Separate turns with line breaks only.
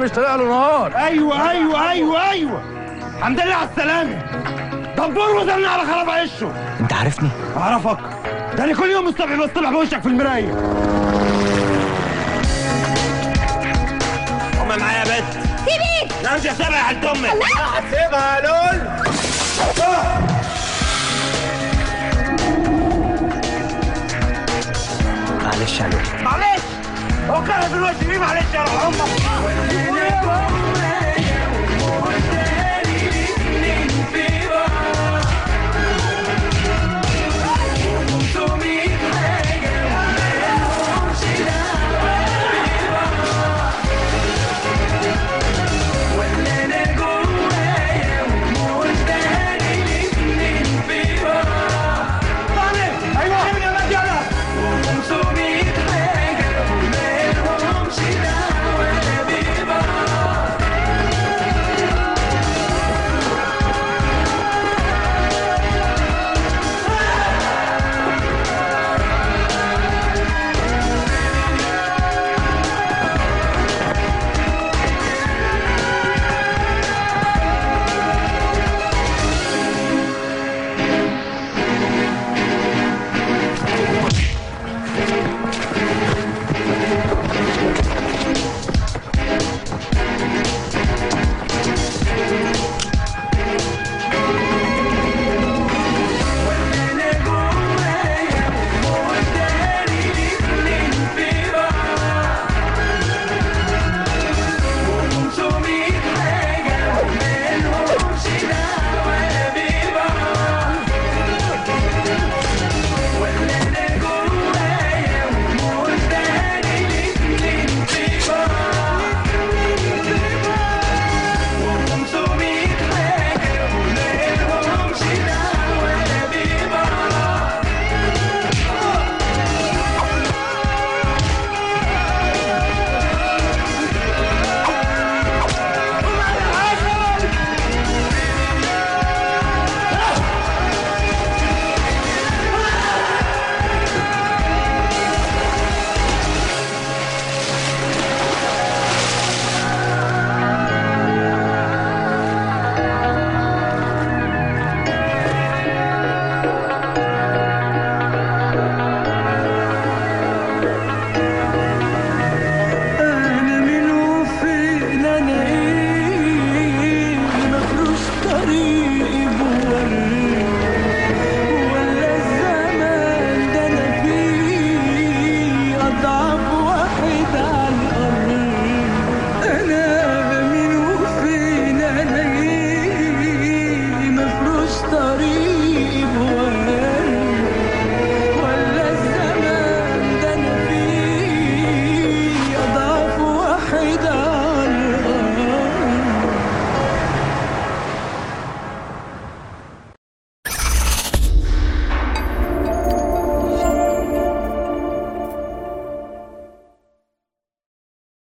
مش طالع له نهار
ايوه ايوه ايوه ايوه الحمد لله على السلامه دبور وزلنا على خراب عشه
انت عارفني
اعرفك ده انا كل يوم الصبح بطلع بوشك في المرايه هما معايا يا بنت
سيبي
لا مش هسيبها يا حلت امك
هتسيبها يا لول
معلش يا لول
معلش هو كان دلوقتي مين معلش يا روح امك